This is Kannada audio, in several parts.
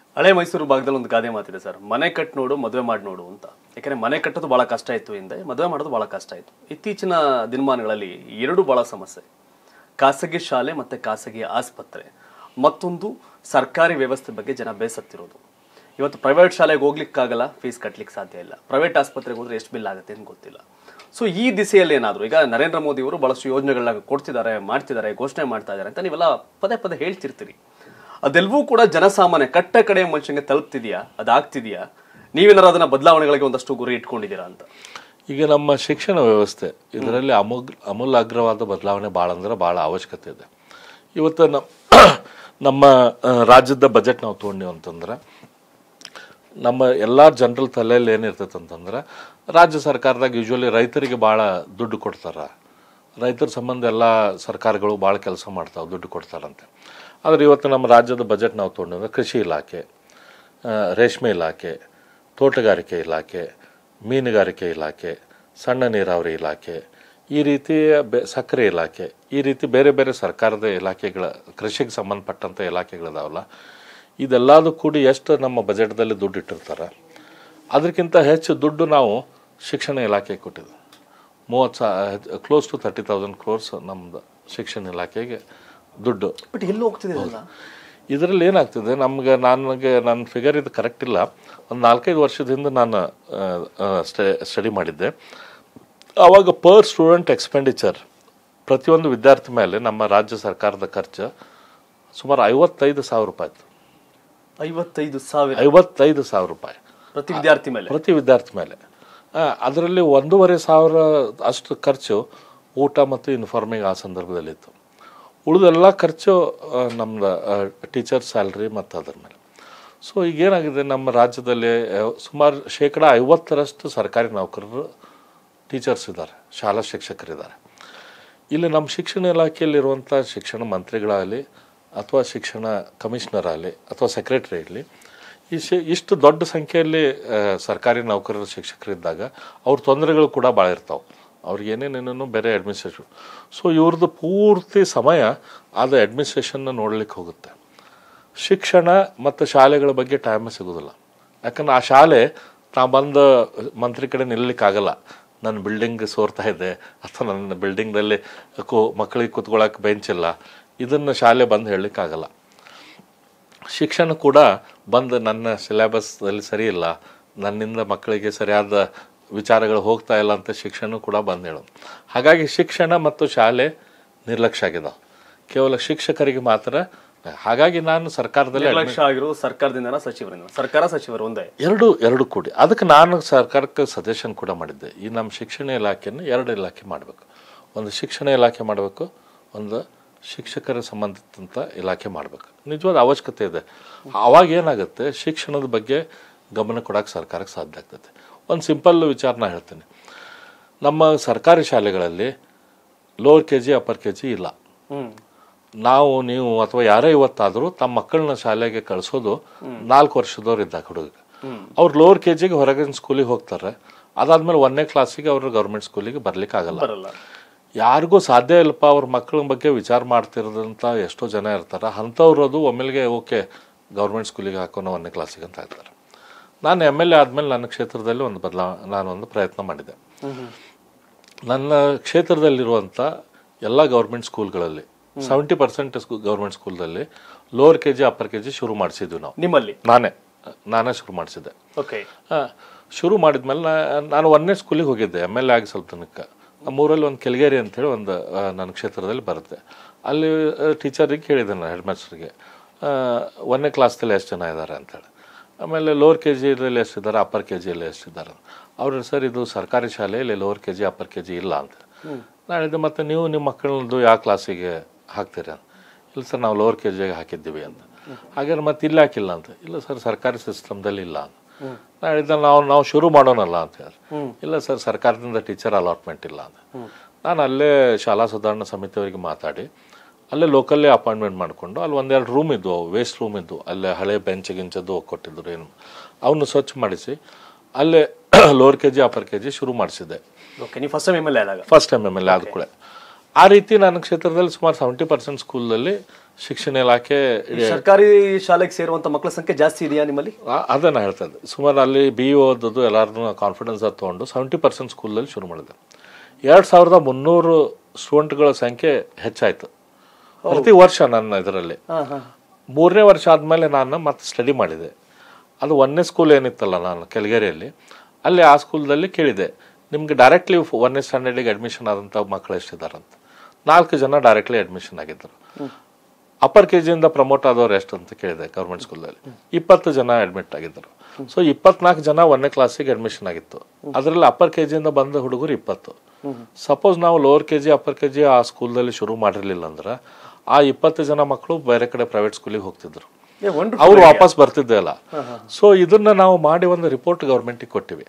ಹಳೆ ಮೈಸೂರು ಭಾಗದಲ್ಲಿ ಒಂದು ಗಾದೆ ಮಾತಿದೆ ಸರ್ ಮನೆ ಕಟ್ ನೋಡು ಮದುವೆ ಮಾಡಿ ನೋಡು ಅಂತ ಯಾಕಂದ್ರೆ ಮನೆ ಕಟ್ಟೋದು ಬಹಳ ಕಷ್ಟ ಇತ್ತು ಹಿಂದೆ ಮದುವೆ ಮಾಡೋದು ಬಹಳ ಕಷ್ಟ ಇತ್ತು ಇತ್ತೀಚಿನ ದಿನಮಾನಗಳಲ್ಲಿ ಎರಡು ಬಹಳ ಸಮಸ್ಯೆ ಖಾಸಗಿ ಶಾಲೆ ಮತ್ತೆ ಖಾಸಗಿ ಆಸ್ಪತ್ರೆ ಮತ್ತೊಂದು ಸರ್ಕಾರಿ ವ್ಯವಸ್ಥೆ ಬಗ್ಗೆ ಜನ ಬೇಸತ್ತಿರೋದು ಇವತ್ತು ಪ್ರೈವೇಟ್ ಶಾಲೆಗೆ ಹೋಗ್ಲಿಕ್ಕಾಗಲ್ಲ ಫೀಸ್ ಕಟ್ಲಿಕ್ಕೆ ಸಾಧ್ಯ ಇಲ್ಲ ಪ್ರೈವೇಟ್ ಆಸ್ಪತ್ರೆಗೆ ಹೋದ್ರೆ ಎಷ್ಟು ಬಿಲ್ ಆಗುತ್ತೆ ಅಂತ ಗೊತ್ತಿಲ್ಲ ಸೊ ಈ ದಿಸೆಯಲ್ಲಿ ಏನಾದ್ರು ಈಗ ನರೇಂದ್ರ ಮೋದಿ ಅವರು ಬಹಳಷ್ಟು ಯೋಜನೆಗಳನ್ನ ಕೊಡ್ತಿದ್ದಾರೆ ಮಾಡ್ತಿದ್ದಾರೆ ಘೋಷಣೆ ಮಾಡ್ತಾ ಇದ್ದಾರೆ ಅಂತ ನೀವೆಲ್ಲ ಪದೇ ಪದೇ ಹೇಳ್ತಿರ್ತೀರಿ ಅದೆಲ್ಲವೂ ಕೂಡ ಜನಸಾಮಾನ್ಯ ಕಟ್ಟ ಕಡೆಯ ಮನುಷ್ಯನಿಗೆ ತಲುಪ್ತಿದ್ಯಾ ಅದಾಗ್ತಿದ್ಯಾ ನೀವೇನಾರು ಅದನ್ನ ಬದಲಾವಣೆಗಳಿಗೆ ಒಂದಷ್ಟು ಗುರಿ ಇಟ್ಕೊಂಡಿದ್ದೀರಾ ಅಂತ ಈಗ ನಮ್ಮ ಶಿಕ್ಷಣ ವ್ಯವಸ್ಥೆ ಇದರಲ್ಲಿ ಅಮೂಲ್ ಅಮೂಲಾಗ್ರವಾದ ಬದಲಾವಣೆ ಭಾಳ ಅಂದ್ರೆ ಭಾಳ ಅವಶ್ಯಕತೆ ಇದೆ ಇವತ್ತು ನಮ್ಮ ನಮ್ಮ ಆ, ರಾಜ್ಯದ ಬಜೆಟ್ ನಾವು ತೊಗೊಂಡಿವಿ ಅಂತಂದ್ರೆ ನಮ್ಮ ಎಲ್ಲ ಜನರಲ್ ತಲೆಯಲ್ಲಿ ಏನಿರ್ತೈತೆ ಅಂತಂದ್ರೆ ರಾಜ್ಯ ಸರ್ಕಾರದಾಗ ಯೂಶ್ವಲಿ ರೈತರಿಗೆ ಭಾಳ ದುಡ್ಡು ಕೊಡ್ತಾರೆ ರೈತರ ಸಂಬಂಧ ಎಲ್ಲ ಸರ್ಕಾರಗಳು ಭಾಳ ಕೆಲಸ ಮಾಡ್ತಾವೆ ದುಡ್ಡು ಕೊಡ್ತಾರಂತೆ ಆದರೆ ಇವತ್ತು ನಮ್ಮ ರಾಜ್ಯದ ಬಜೆಟ್ ನಾವು ತೊಗೊಂಡಿದ್ರೆ ಕೃಷಿ ಇಲಾಖೆ ಆ, ರೇಷ್ಮೆ ಇಲಾಖೆ ತೋಟಗಾರಿಕೆ ಇಲಾಖೆ ಮೀನುಗಾರಿಕೆ ಇಲಾಖೆ ಸಣ್ಣ ನೀರಾವರಿ ಇಲಾಖೆ ಈ ರೀತಿ ಬೆ ಸಕ್ಕರೆ ಇಲಾಖೆ ಈ ರೀತಿ ಬೇರೆ ಬೇರೆ ಸರ್ಕಾರದ ಇಲಾಖೆಗಳ ಕೃಷಿಗೆ ಸಂಬಂಧಪಟ್ಟಂಥ ಇಲಾಖೆಗಳಿದಾವಲ್ಲ ಇದೆಲ್ಲದೂ ಕೂಡಿ ಎಷ್ಟು ನಮ್ಮ ಬಜೆಟ್ದಲ್ಲಿ ದುಡ್ಡು ಇಟ್ಟಿರ್ತಾರೆ ಅದಕ್ಕಿಂತ ಹೆಚ್ಚು ದುಡ್ಡು ನಾವು ಶಿಕ್ಷಣ ಇಲಾಖೆಗೆ ಕೊಟ್ಟಿದ್ವಿ ಮೂವತ್ತು ಸಾ close to thirty thousand crores ನಮ್ಮದು ಶಿಕ್ಷಣ ಇಲಾಖೆಗೆ ದುಡ್ಡು ಬಟ್ ಎಲ್ಲಿ ಹೋಗ್ತಿದೆ ಇದೆಲ್ಲ? ಇದರಲ್ಲಿ ಏನಾಗ್ತದೆ ನಮ್ಗೆ ನನಗೆ ನನ್ನ ಫಿಗರ್ ಇದು ಕರೆಕ್ಟ್ ಇಲ್ಲ ಒಂದು ನಾಲ್ಕೈದು ವರ್ಷದ ಹಿಂದೆ ನಾನು ಸ್ಟಡಿ ಮಾಡಿದ್ದೆ ಆವಾಗ ಪರ್ ಸ್ಟೂಡೆಂಟ್ ಎಕ್ಸ್ಪೆಂಡಿಚರ್ ಪ್ರತಿಯೊಂದು ವಿದ್ಯಾರ್ಥಿ ಮೇಲೆ ನಮ್ಮ ರಾಜ್ಯ ಸರ್ಕಾರದ ಖರ್ಚು ಸುಮಾರು ಐವತ್ತೈದು ಸಾವಿರ ರೂಪಾಯಿ ಇತ್ತು ಐವತ್ತೈದು ಸಾವಿರ ಐವತ್ತೈದು ಸಾವಿರ ರೂಪಾಯಿ ಪ್ರತಿ ವಿದ್ಯಾರ್ಥಿ ಮೇಲೆ ಪ್ರತಿ ವಿದ್ಯಾರ್ಥಿ ಮೇಲೆ ಅದರಲ್ಲಿ ಒಂದೂವರೆ ಸಾವಿರ ಅಷ್ಟು ಖರ್ಚು ಊಟ ಮತ್ತು ಯೂನಿಫಾರ್ಮಿಗೆ ಆ ಸಂದರ್ಭದಲ್ಲಿತ್ತು ಉಳಿದೆಲ್ಲ ಖರ್ಚು ಆ, ನಮ್ದು ಟೀಚರ್ ಸ್ಯಾಲ್ರಿ ಮತ್ತು ಅದ್ರ ಮೇಲೆ ಸೊ ಈಗೇನಾಗಿದೆ ನಮ್ಮ ರಾಜ್ಯದಲ್ಲಿ ಆ, ಸುಮಾರು ಶೇಕಡ ಐವತ್ತರಷ್ಟು ಸರ್ಕಾರಿ ನೌಕರರು ಟೀಚರ್ಸ್ ಇದ್ದಾರೆ ಶಾಲಾ ಶಿಕ್ಷಕರಿದ್ದಾರೆ ಇಲ್ಲಿ ನಮ್ಮ ಶಿಕ್ಷಣ ಇಲಾಖೆಯಲ್ಲಿರುವಂಥ ಶಿಕ್ಷಣ ಮಂತ್ರಿಗಳಾಗಲಿ ಅಥವಾ ಶಿಕ್ಷಣ ಕಮಿಷನರ್ ಆಗಲಿ ಅಥವಾ ಸೆಕ್ರೆಟರಿ ಇರಲಿ ಈ ಶಿ ಇಷ್ಟು ದೊಡ್ಡ ಸಂಖ್ಯೆಯಲ್ಲಿ ಆ, ಸರ್ಕಾರಿ ನೌಕರರು ಶಿಕ್ಷಕರಿದ್ದಾಗ ಅವ್ರ ತೊಂದರೆಗಳು ಕೂಡ ಭಾಳ ಇರ್ತಾವೆ ಅವ್ರಿಗೆ ಏನೇನೇನೇನೋ ಬೇರೆ ಅಡ್ಮಿನಿಸ್ಟ್ರೇಷನ್ ಸೊ ಇವ್ರದ್ದು ಪೂರ್ತಿ ಸಮಯ ಅದು ಅಡ್ಮಿನಿಸ್ಟ್ರೇಷನ್ನ ನೋಡ್ಲಿಕ್ಕೆ ಹೋಗುತ್ತೆ ಶಿಕ್ಷಣ ಮತ್ತು ಶಾಲೆಗಳ ಬಗ್ಗೆ ಟೈಮ್ ಸಿಗೋದಿಲ್ಲ ಯಾಕಂದ್ರೆ ಆ ಶಾಲೆ ನಾ ಬಂದು ಮಂತ್ರಿ ಕಡೆ ನಿಲ್ಲಲಿಕ್ಕಾಗಲ್ಲ ನನ್ನ ಬಿಲ್ಡಿಂಗ್ ಸೋರ್ತಾ ಇದೆ ಅಥವಾ ನನ್ನ ಬಿಲ್ಡಿಂಗ್ನಲ್ಲಿ ಕೂ ಮಕ್ಕಳಿಗೆ ಕೂತ್ಕೊಳ್ಳೋಕೆ ಬೆಂಚ್ ಇಲ್ಲ ಇದನ್ನು ಶಾಲೆ ಬಂದು ಹೇಳಲಿಕ್ಕಾಗಲ್ಲ ಶಿಕ್ಷಣ ಕೂಡ ಬಂದು ನನ್ನ ಸಿಲೆಬಸ್ದಲ್ಲಿ ಸರಿ ಇಲ್ಲ ನನ್ನಿಂದ ಮಕ್ಕಳಿಗೆ ಸರಿಯಾದ ವಿಚಾರಗಳು ಹೋಗ್ತಾ ಇಲ್ಲ ಅಂತ ಶಿಕ್ಷಣ ಕೂಡ ಬಂದು ಹೇಳೋದು ಹಾಗಾಗಿ ಶಿಕ್ಷಣ ಮತ್ತು ಶಾಲೆ ನಿರ್ಲಕ್ಷ್ಯ ಆಗಿದಾವೆ ಕೇವಲ ಶಿಕ್ಷಕರಿಗೆ ಮಾತ್ರ ಹಾಗಾಗಿ ನಾನು ಸರ್ಕಾರದಲ್ಲಿ ನಿರ್ಲಕ್ಷ್ಯ ಆಗಿರೋದು ಸರ್ಕಾರದಿಂದ ಸಚಿವರಿಂದ ಸರ್ಕಾರ ಸಚಿವರು ಒಂದೇ ಎರಡು ಎರಡು ಕೂಡಿ ಅದಕ್ಕೆ ನಾನು ಸರ್ಕಾರಕ್ಕೆ ಸಜೆಷನ್ ಕೂಡ ಮಾಡಿದ್ದೆ ಈ ನಮ್ಮ ಶಿಕ್ಷಣ ಇಲಾಖೆಯನ್ನು ಎರಡು ಇಲಾಖೆ ಮಾಡಬೇಕು ಒಂದು ಶಿಕ್ಷಣ ಇಲಾಖೆ ಮಾಡಬೇಕು ಒಂದು ಶಿಕ್ಷಕರ ಸಂಬಂಧಿತ ಇಲಾಖೆ ಮಾಡಬೇಕು ನಿಜವಾದ ಅವಶ್ಯಕತೆ ಇದೆ ಅವಾಗ ಏನಾಗುತ್ತೆ ಶಿಕ್ಷಣದ ಬಗ್ಗೆ ಗಮನ ಕೊಡೋಕೆ ಸರ್ಕಾರಕ್ಕೆ ಸಾಧ್ಯ ಆಗ್ತದೆ ಒಂದು ಸಿಂಪಲ್ ವಿಚಾರ ನಾ ಹೇಳ್ತೀನಿ ನಮ್ಮ ಸರ್ಕಾರಿ ಶಾಲೆಗಳಲ್ಲಿ lower K G upper K G ಇಲ್ಲ ಹ್ಮ್ ನಾವು ನೀವು ಅಥವಾ ಯಾರೇ ಇವತ್ತಾದರೂ ತಮ್ಮ ಮಕ್ಕಳನ್ನ ಶಾಲೆಗೆ ಕಳಿಸೋದು ನಾಲ್ಕು ವರ್ಷದವ್ರು ಇದ್ದಾಗ ಹುಡುಗ ಅವ್ರು ಲೋವರ್ ಕೆ ಜಿಗೆ ಹೊರಗಿನ ಸ್ಕೂಲಿಗೆ ಹೋಗ್ತಾರೆ ಅದಾದ್ಮೇಲೆ ಒಂದನೇ ಕ್ಲಾಸಿಗೆ ಅವರು ಗೌರ್ಮೆಂಟ್ ಸ್ಕೂಲಿಗೆ ಬರ್ಲಿಕ್ಕೆ ಆಗಲ್ಲ ಬರಲ್ಲ ಯಾರಿಗೂ ಸಾಧ್ಯ ಇಲ್ಲಪ್ಪ ಅವ್ರ ಮಕ್ಕಳ ಬಗ್ಗೆ ವಿಚಾರ ಮಾಡ್ತಿರೋದಂತ ಎಷ್ಟೋ ಜನ ಇರ್ತಾರೆ ಅಂಥವ್ರು ಅದು ಒಮ್ಮೆಲ್ಗೆ ಓಕೆ ಗೌರ್ಮೆಂಟ್ ಸ್ಕೂಲಿಗೆ ಹಾಕೋಣ ಒಂದನೇ ಕ್ಲಾಸಿಗೆ ಅಂತ ಹಾಕ್ತಾರೆ ನಾನು ಎಮ್ ಎಲ್ ಎ ಆದಮೇಲೆ ನನ್ನ ಕ್ಷೇತ್ರದಲ್ಲಿ ಒಂದು ಬದಲಾವ ನಾನೊಂದು ಪ್ರಯತ್ನ ಮಾಡಿದೆ ನನ್ನ ಕ್ಷೇತ್ರದಲ್ಲಿರುವಂಥ ಎಲ್ಲ ಗೌರ್ಮೆಂಟ್ ಸ್ಕೂಲ್ಗಳಲ್ಲಿ ಸೆವೆಂಟಿ ಪರ್ಸೆಂಟ್ ಗೌರ್ಮೆಂಟ್ ಸ್ಕೂಲ್ದಲ್ಲಿ lower K G upper K G ಶುರು ಮಾಡಿಸಿದ್ವಿ ನಾವು ನಿಮ್ಮಲ್ಲಿ ನಾನೇ ನಾನೇ ಶುರು ಮಾಡಿಸಿದ್ದೆ ಓಕೆ ಆ, ಶುರು ಮಾಡಿದ್ಮೇಲೆ ನಾ- ನಾನು ಒಂದನೇ ಸ್ಕೂಲಿಗೆ ಹೋಗಿದ್ದೆ ಎಮ್ ಎಲ್ ಎ ಆಗಿ ಸ್ವಲ್ಪ ತನಕ ನಮ್ಮೂರಲ್ಲಿ ಒಂದು ಕೆಲ್ಗೇರಿ ಅಂತೇಳಿ ಒಂದು ಆ, ನನ್ನ ಕ್ಷೇತ್ರದಲ್ಲಿ ಬರುತ್ತೆ ಅಲ್ಲಿ ಟೀಚರಿಗೆ ಕೇಳಿದೆ ನಾನು ಹೆಡ್ ಮಾಸ್ಟರ್ಗೆ ಒಂದನೇ ಕ್ಲಾಸ್ದಲ್ಲಿ ಎಷ್ಟು ಜನ ಇದ್ದಾರೆ ಅಂತೇಳಿ ಆಮೇಲೆ ಲೋವರ್ ಕೆ ಜಿಯಲ್ಲಿ ಎಷ್ಟಿದ್ದಾರೆ ಅಪ್ಪರ್ ಕೆ ಜಿಯಲ್ಲಿ ಎಷ್ಟಿದ್ದಾರೆ ಅವರು ಸರ್ ಇದು ಸರ್ಕಾರಿ ಶಾಲೆ ಇಲ್ಲಿ lower K G upper K G ಇಲ್ಲ ಅಂತ ನಾನು ಹೇಳಿದೆ ಮತ್ತು ನೀವು ನಿಮ್ಮ ಮಕ್ಕಳದ್ದು ಯಾವ ಕ್ಲಾಸಿಗೆ ಹಾಕ್ತೀರಾ ಇಲ್ಲ ಸರ್ ನಾವು ಲೋವರ್ ಕೆ ಜಿಗೆ ಹಾಕಿದ್ದೀವಿ ಅಂತ ಹಾಗಾದ್ರೆ ಮತ್ತೆ ಇಲ್ಲಿ ಹಾಕಿಲ್ಲ ಅಂತ ಇಲ್ಲ ಸರ್ ಸರ್ಕಾರಿ ಸಿಸ್ಟಮ್ದಲ್ಲಿ ಇಲ್ಲ ಅಂತ ನಾನು ಹೇಳಿದ್ದೆ ನಾವು ನಾವು ಶುರು ಮಾಡೋಣಲ್ಲ ಅಂತ ಹೇಳಿ ಇಲ್ಲ ಸರ್ ಸರ್ಕಾರದಿಂದ ಟೀಚರ್ ಅಲಾಟ್ಮೆಂಟ್ ಇಲ್ಲ ಅಂತ ನಾನು ಅಲ್ಲೇ ಶಾಲಾ ಸುಧಾರಣಾ ಸಮಿತಿಯವರಿಗೆ ಮಾತಾಡಿ ಅಲ್ಲೇ ಲೋಕಲ್ಲೇ ಅಪಾಯಿಂಟ್ಮೆಂಟ್ ಮಾಡಿಕೊಂಡು ಅಲ್ಲಿ ಒಂದೆರಡು ರೂಮ್ ಇದ್ವು ವೇಸ್ಟ್ ರೂಮ್ ಇದ್ವು ಅಲ್ಲೇ ಹಳೆ ಬೆಂಚ್ ಗಿಂಚದ್ದು ಕೊಟ್ಟಿದ್ರು ಏನು ಅವನ್ನ ಸ್ವಚ್ಛ ಮಾಡಿಸಿ ಅಲ್ಲೇ lower K G upper K G ಶುರು ಮಾಡಿಸಿದ್ದೆ ಓಕೆ ನೀವು first time M L A ಆದಾಗ first time M L A ಆದ ಕೂಡ ಆ ರೀತಿ ನನ್ನ ಕ್ಷೇತ್ರದಲ್ಲಿ ಸುಮಾರು ಸೆವೆಂಟಿ ಪರ್ಸೆಂಟ್ ಸ್ಕೂಲಲ್ಲಿ ಶಿಕ್ಷಣ ಇಲಾಖೆ ಈ ಸರ್ಕಾರಿ ಶಾಲೆಗೆ ಸೇರುವಂತ ಮಕ್ಕಳ ಸಂಖ್ಯೆ ಜಾಸ್ತಿ ಇದೆಯಾ ನಿಮ್ಮಲ್ಲಿ ಆ- ಅದನ್ನ ಹೇಳ್ತಾ ಇದ್ದೆ ಸುಮಾರು ಅಲ್ಲಿ ಬಿ ಇ ಓದೋದು ಎಲ್ಲರನ್ನೂ ಕಾನ್ಫಿಡೆನ್ಸ್ ಅದು ತೊಗೊಂಡು ಸೆವೆಂಟಿ ಪರ್ಸೆಂಟ್ ಸ್ಕೂಲಲ್ಲಿ ಶುರು ಮಾಡಿದೆ ಎರಡು ಸಾವಿರದ ಮುನ್ನೂರು ಸ್ಟೂಡೆಂಟ್ಗಳ ಸಂಖ್ಯೆ ಹೆಚ್ಚಾಯಿತು ಪ್ರತಿ ವರ್ಷ ನನ್ನ ಇದರಲ್ಲಿ ಹಾ ಹಾ ಮೂರನೇ ವರ್ಷ ಆದಮೇಲೆ ನಾನು ಮತ್ತೆ ಸ್ಟಡಿ ಮಾಡಿದೆ ಅದು ಒಂದನೇ ಸ್ಕೂಲ್ ಏನಿತ್ತಲ್ಲ ನಾನು ಕೆಳಗೇರಿಯಲ್ಲಿ ಅಲ್ಲಿ ಆ ಸ್ಕೂಲ್ದಲ್ಲಿ ಕೇಳಿದೆ ನಿಮ್ಗೆ ಡೈರೆಕ್ಟ್ಲಿ ಒಂದನೇ ಸ್ಟ್ಯಾಂಡರ್ಡಿಗೆ ಅಡ್ಮಿಷನ್ ಆದಂಥ ಮಕ್ಕಳು ಎಷ್ಟಿದ್ದಾರಂತ ನಾಲ್ಕು ಜನ ಡೈರೆಕ್ಟ್ಲಿ ಅಡ್ಮಿಷನ್ ಆಗಿದ್ದರು ಅಪ್ಪರ್ ಕೆ ಜಿಯಿಂದ ಪ್ರಮೋಟ್ ಆದವ್ರು ಎಷ್ಟು ಅಂತ ಕೇಳಿದೆ ಗೌರ್ಮೆಂಟ್ ಸ್ಕೂಲಲ್ಲಿ ಇಪ್ಪತ್ತು ಜನ ಅಡ್ಮಿಟ್ ಆಗಿದ್ದರು ಸೊ ಇಪ್ಪತ್ನಾಲ್ಕು ಜನ ಒಂದನೇ ಕ್ಲಾಸಿಗೆ ಅಡ್ಮಿಷನ್ ಆಗಿತ್ತು ಅದರಲ್ಲಿ ಅಪ್ಪರ್ ಕೆ ಜಿಯಿಂದ ಬಂದ ಹುಡುಗರು ಇಪ್ಪತ್ತು ಸಪೋಸ್ ನಾವು lower K G upper K G ಆ ಸ್ಕೂಲ್ದಲ್ಲಿ ಶುರು ಮಾಡಿರಲಿಲ್ಲ ಅಂದ್ರೆ ಆ ಇಪ್ಪತ್ತು ಜನ ಮಕ್ಕಳು ಬೇರೆ ಕಡೆ ಪ್ರೈವೇಟ್ ಸ್ಕೂಲಿಗೆ ಹೋಗ್ತಿದ್ರು ಏ ಒಂದು ಅವ್ರು ವಾಪಸ್ ಬರ್ತಿದ್ದೆ ಅಲ್ಲ ಸೊ ಇದನ್ನ ನಾವು ಮಾಡಿ ಒಂದು ರಿಪೋರ್ಟ್ ಗೌರ್ಮೆಂಟಿಗೆ ಕೊಟ್ಟಿವಿ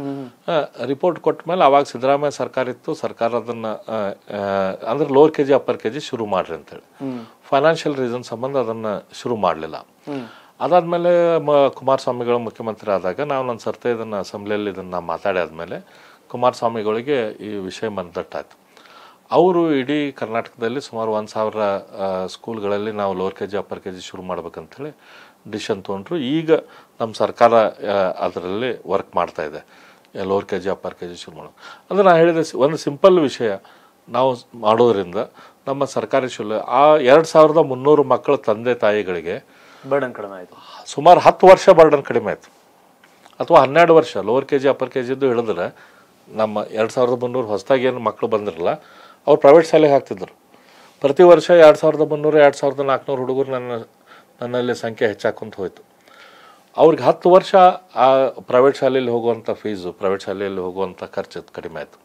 ರಿಪೋರ್ಟ್ ಕೊಟ್ಟ ಮೇಲೆ ಅವಾಗ ಸಿದ್ದರಾಮಯ್ಯ ಸರ್ಕಾರ ಇತ್ತು ಸರ್ಕಾರ ಅದನ್ನ ಆ, ಆ, ಅಂದ್ರೆ lower K G upper K G ಶುರು ಮಾಡ್ರಿ ಅಂತೇಳಿ ಫೈನಾನ್ಷಿಯಲ್ ರೀಸನ್ ಸಂಬಂಧ ಅದನ್ನ ಶುರು ಮಾಡಲಿಲ್ಲ ಅದಾದ್ಮೇಲೆ ಮ- ಕುಮಾರಸ್ವಾಮಿಗಳು ಮುಖ್ಯಮಂತ್ರಿ ಆದಾಗ ನಾವು ನನ್ನ ಸರ್ತೆ ಇದನ್ನ ಅಸೆಂಬ್ಲಿಯಲ್ಲಿ ಇದನ್ನ ಮಾತಾಡಿ ಆದ್ಮೇಲೆ ಕುಮಾರಸ್ವಾಮಿಗಳಿಗೆ ಈ ವಿಷಯ ಮಂದಟ್ಟಾಯ್ತು ಅವರು ಇಡೀ ಕರ್ನಾಟಕದಲ್ಲಿ ಸುಮಾರು ಒಂದು ಸಾವಿರ ಆ, ಸ್ಕೂಲ್ಗಳಲ್ಲಿ ನಾವು lower K G upper K G ಶುರು ಮಾಡ್ಬೇಕಂತೇಳಿ ಡಿಸಿಷನ್ ತೊಗೊಂಡ್ರು ಈಗ ನಮ್ಮ ಸರ್ಕಾರ ಆ, ಅದರಲ್ಲಿ ವರ್ಕ್ ಮಾಡ್ತಾ ಇದೆ lower K G upper K G ಶುರು ಮಾಡೋದು ಅಂದ್ರೆ ನಾನು ಹೇಳಿದೆ ಸಿ- ಒಂದು ಸಿಂಪಲ್ ವಿಷಯ ನಾವು ಮಾಡೋದ್ರಿಂದ ನಮ್ಮ ಸರ್ಕಾರಿ ಶಾಲೆ ಆ ಎರಡು ಸಾವಿರದ ಮುನ್ನೂರು ಮಕ್ಕಳ ತಂದೆ ತಾಯಿಗಳಿಗೆ ಬರ್ಡನ್ ಕಡಿಮೆ ಆಯ್ತು ಸುಮಾರು ಹತ್ತು ವರ್ಷ ಬರ್ಡನ್ ಕಡಿಮೆ ಆಯಿತು ಅಥವಾ ಹನ್ನೆರಡು ವರ್ಷ lower K G upper K ಜಿದ್ದು ಹೇಳಿದ್ರೆ ನಮ್ಮ ಎರಡು ಸಾವಿರದ ಮುನ್ನೂರು ಹೊಸದಾಗಿ ಏನು ಮಕ್ಕಳು ಬಂದಿರಲ್ಲ ಅವ್ರು ಪ್ರೈವೇಟ್ ಶಾಲೆಗೆ ಹಾಕ್ತಿದ್ರು ಪ್ರತಿ ವರ್ಷ ಎರಡು ಸಾವಿರದ ಮುನ್ನೂರು ಎರಡು ಸಾವಿರದ ನಾಲ್ಕುನೂರು ಹುಡುಗರು ನನ್ನ ನನ್ನಲ್ಲಿ ಸಂಖ್ಯೆ ಹೆಚ್ಚಾಕೊಂತ ಹೋಯ್ತು ಅವ್ರಿಗೆ ಹತ್ತು ವರ್ಷ ಆ ಪ್ರೈವೇಟ್ ಶಾಲೆಯಲ್ಲಿ ಹೋಗುವಂಥ ಫೀಸು ಪ್ರೈವೇಟ್ ಶಾಲೆಯಲ್ಲಿ ಹೋಗುವಂಥ ಖರ್ಚು ಕಡಿಮೆ ಆಯಿತು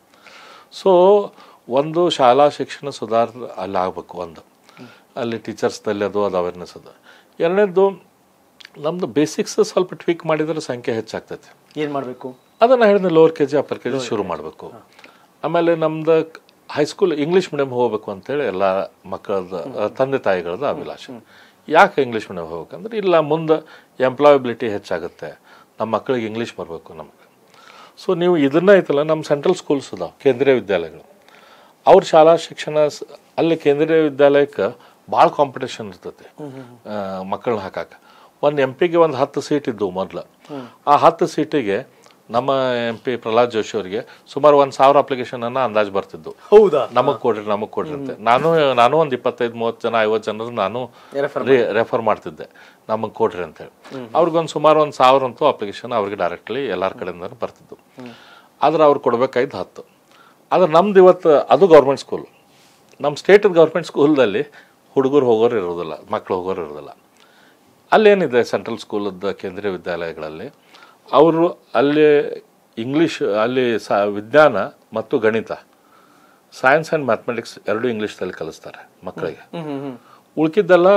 ಸೊ ಒಂದು ಶಾಲಾ ಶಿಕ್ಷಣ ಸುಧಾರ ಅಲ್ಲಿ ಆಗಬೇಕು ಒಂದು ಅಲ್ಲಿ ಟೀಚರ್ಸ್ದಲ್ಲಿ ಅದು ಅದು ಅವೇರ್ನೆಸ್ ಅದು ಎರಡನೇದು ನಮ್ಮದು ಬೇಸಿಕ್ಸ್ ಸ್ವಲ್ಪ ಟ್ವೀಕ್ ಮಾಡಿದ್ರೆ ಸಂಖ್ಯೆ ಹೆಚ್ಚಾಗ್ತೈತೆ ಏನ್ ಮಾಡ್ಬೇಕು ಅದನ್ನು ಹೇಳಿದ್ರೆ lower K G upper K G ಶುರು ಮಾಡಬೇಕು ಆಮೇಲೆ ನಮ್ದು ಹೈಸ್ಕೂಲ್ ಇಂಗ್ಲೀಷ್ ಮೀಡಿಯಂ ಹೋಗ್ಬೇಕು ಅಂತೇಳಿ ಎಲ್ಲ ಮಕ್ಕಳದ ತಂದೆ ತಾಯಿಗಳದ್ದು ಅಭಿಲಾಷೆ ಯಾಕೆ ಇಂಗ್ಲೀಷ್ ಮೀಡಿಯಂ ಹೋಗ್ಬೇಕಂದ್ರೆ ಇಲ್ಲ ಮುಂದೆ ಎಂಪ್ಲಾಯಬಿಲಿಟಿ ಹೆಚ್ಚಾಗುತ್ತೆ ನಮ್ಮ ಮಕ್ಕಳಿಗೆ ಇಂಗ್ಲೀಷ್ ಬರಬೇಕು ನಮಗೆ ಸೊ ನೀವು ಇದನ್ನ ಐತಲ್ಲ ನಮ್ಮ ಸೆಂಟ್ರಲ್ ಸ್ಕೂಲ್ಸ್ ಅದಾವೆ ಕೇಂದ್ರೀಯ ವಿದ್ಯಾಲಯಗಳು ಅವ್ರ ಶಾಲಾ ಶಿಕ್ಷಣ ಸ್- ಅಲ್ಲಿ ಕೇಂದ್ರೀಯ ವಿದ್ಯಾಲಯಕ್ಕೆ ಭಾಳ ಕಾಂಪಿಟೇಷನ್ ಇರ್ತೈತಿ ಮಕ್ಕಳನ್ನ ಹಾಕಕ್ಕೆ ಒಂದು ಎಂ ಪಿಗೆ ಒಂದು ಹತ್ತು ಸೀಟ್ ಇದ್ದವು ಮೊದಲು ಆ ಹತ್ತು ಸೀಟಿಗೆ ನಮ್ಮ ಎಂ ಪಿ ಪ್ರಹ್ಲಾದ್ ಜೋಶಿ ಅವರಿಗೆ ಸುಮಾರು ಒಂದು ಸಾವಿರ ಅಪ್ಲಿಕೇಶನ್ ಅನ್ನ ಅಂದಾಜು ಬರ್ತಿದ್ದು ಹೌದಾ ನಮಗ್ ಕೊಡ್ರಿ ನಮಗ್ ಕೊಡ್ರಿ ಅಂತ ನಾನು ನಾನು ಒಂದು ಇಪ್ಪತ್ತೈದು ಮೂವತ್ತು ಜನ ಐವತ್ತು ಜನರು ನಾನು Refer ರೆಫರ್ ಮಾಡ್ತಿದ್ದೆ ನಮಗ್ ಕೊಡ್ರಿ ಅಂತೇಳಿ ಅವ್ರಿಗೊಂದು ಸುಮಾರು ಒಂದು ಸಾವಿರ ಅಂತೂ ಅಪ್ಲಿಕೇಶನ್ ಅವ್ರಿಗೆ ಡೈರೆಕ್ಟ್ಲಿ ಎಲ್ಲಾರ ಕಡೆಯಿಂದ ಬರ್ತಿದ್ದು ಆದ್ರೆ ಅವ್ರು ಕೊಡ್ಬೇಕಾಯ್ತು ಹತ್ತು ಆದ್ರೆ ನಮ್ದು ಇವತ್ತು ಅದು ಗೌರ್ಮೆಂಟ್ ಸ್ಕೂಲ್ ನಮ್ಮ ಸ್ಟೇಟ್ ಗೌರ್ಮೆಂಟ್ ಸ್ಕೂಲ್ದಲ್ಲಿ ಹುಡುಗರು ಹೋಗೋರು ಇರೋದಿಲ್ಲ ಮಕ್ಕಳು ಹೋಗೋರು ಇರೋದಿಲ್ಲ ಅಲ್ಲೇನಿದೆ ಸೆಂಟ್ರಲ್ ಸ್ಕೂಲದ ಕೇಂದ್ರೀಯ ವಿದ್ಯಾಲಯಗಳಲ್ಲಿ ಅವರು ಅಲ್ಲಿ ಇಂಗ್ಲೀಷ್ ಅಲ್ಲಿ ಸ ವಿಜ್ಞಾನ ಮತ್ತು ಗಣಿತ ಸೈನ್ಸ್ ಆ್ಯಂಡ್ ಮ್ಯಾಥಮೆಟಿಕ್ಸ್ ಎರಡು ಇಂಗ್ಲೀಷ್ದಲ್ಲಿ ಕಲಿಸ್ತಾರೆ ಮಕ್ಕಳಿಗೆ ಹ್ಮ್ ಹ್ಮ್ ಹ್ಮ್ ಉಳ್ಕಿದ್ದೆಲ್ಲ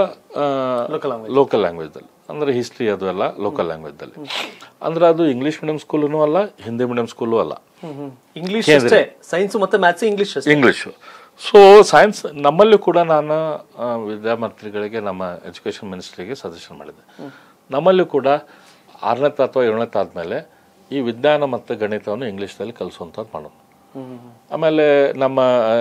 Local language. ಲೋಕಲ್ ಲ್ಯಾಂಗ್ವೇಜ್ದಲ್ಲಿ ಅಂದ್ರೆ ಹಿಸ್ಟ್ರಿ ಅದು ಎಲ್ಲ ಲೋಕಲ್ ಲ್ಯಾಂಗ್ವೇಜ್ದಲ್ಲಿ ಅಂದ್ರೆ ಅದು ಇಂಗ್ಲೀಷ್ ಮೀಡಿಯಂ ಸ್ಕೂಲೂ ಅಲ್ಲ ಹಿಂದಿ ಮೀಡಿಯಂ ಸ್ಕೂಲು ಅಲ್ಲ ಹ್ಮ್ ಹ್ಮ್ ಇಂಗ್ಲಿಷ್ ಅಷ್ಟೇ ಸೈನ್ಸ್ ಮತ್ತೆ ಮ್ಯಾಥ್ಸ್ ಇಂಗ್ಲಿಷ್ ಅಷ್ಟೇ ಇಂಗ್ಲೀಷು ಸೊ ಸೈನ್ಸ್ ನಮ್ಮಲ್ಲಿ ಕೂಡ ನಾನು ಆ, ವಿದ್ಯಾಮಂತ್ರಿಗಳಿಗೆ ನಮ್ಮ ಎಜುಕೇಷನ್ ಮಿನಿಸ್ಟ್ರಿಗೆ ಸಜೆಷನ್ ಮಾಡಿದೆ ನಮ್ಮಲ್ಲಿ ಕೂಡ ಆರನೇ ಅಥವಾ ಏಳನೇ ಆದಮೇಲೆ ಈ ವಿಜ್ಞಾನ ಮತ್ತು ಗಣಿತವನ್ನು ಇಂಗ್ಲೀಷ್ನಲ್ಲಿ ಕಲಿಸುವಂಥದ್ದು ಮಾಡೋಣ ಹ್ಮ್ ಹ್ಮ್ ಹ್ಮ್. ಆಮೇಲೆ ನಮ್ಮ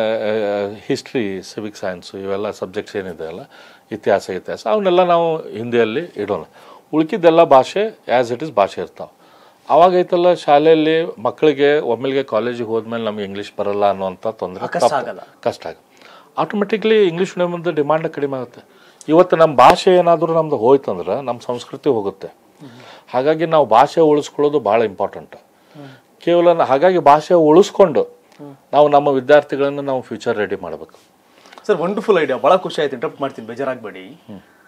ಹಿಸ್ಟ್ರಿ ಸಿವಿಕ್ ಸೈನ್ಸು ಇವೆಲ್ಲ ಸಬ್ಜೆಕ್ಟ್ಸ್ ಏನಿದೆ ಅಲ್ಲ ಇತಿಹಾಸ ಇತಿಹಾಸ ಅವನ್ನೆಲ್ಲ ನಾವು ಹಿಂದಿಯಲ್ಲಿ ಇಡೋಣ ಉಳ್ಕಿದ್ದೆಲ್ಲ ಭಾಷೆ ಆ್ಯಸ್ ಇಟ್ ಇಸ್ ಭಾಷೆ ಇರ್ತಾವೆ ಅವಾಗ ಐತಲ್ಲ ಶಾಲೆಯಲ್ಲಿ ಮಕ್ಕಳಿಗೆ ಒಮ್ಮೆಲ್ಗೆ ಕಾಲೇಜಿಗೆ ಹೋದ್ಮೇಲೆ ನಮ್ಗೆ ಇಂಗ್ಲೀಷ್ ಬರಲ್ಲ ಅನ್ನೋಂಥ ತೊಂದರೆ ಕಷ್ಟ ಆಗಲ್ಲ. ಕಷ್ಟ ಆಗ ಆಟೋಮೆಟಿಕ್ಲಿ ಇಂಗ್ಲೀಷ್ ಮೀಡಿಯಮ್ದು ಡಿಮಾಂಡ್ ಕಡಿಮೆ ಆಗುತ್ತೆ ಇವತ್ತು ನಮ್ಮ ಭಾಷೆ ಏನಾದರೂ ನಮ್ದು ಹೋಯ್ತಂದ್ರೆ ನಮ್ಮ ಸಂಸ್ಕೃತಿ ಹೋಗುತ್ತೆ ಹಾಗಾಗಿ ನಾವು ಭಾಷೆ ಉಳಿಸ್ಕೊಳ್ಳೋದು ಭಾಳ ಇಂಪಾರ್ಟೆಂಟ್ ಕೇವಲ ನ- ಹಾಗಾಗಿ ಭಾಷೆ ಉಳಿಸ್ಕೊಂಡು ನಾವು ನಮ್ಮ ವಿದ್ಯಾರ್ಥಿಗಳನ್ನು ನಾವು ಫ್ಯೂಚರ್ ರೆಡಿ ಮಾಡಬೇಕು ಸರ್ ವಂಡರ್ಫುಲ್ ಐಡಿಯಾ ಬಹಳ ಖುಷಿ ಆಯ್ತು ಇಂಟರಪ್ಟ್ ಮಾಡ್ತೀನಿ ಬೇಜಾರಾಗಬೇಡಿ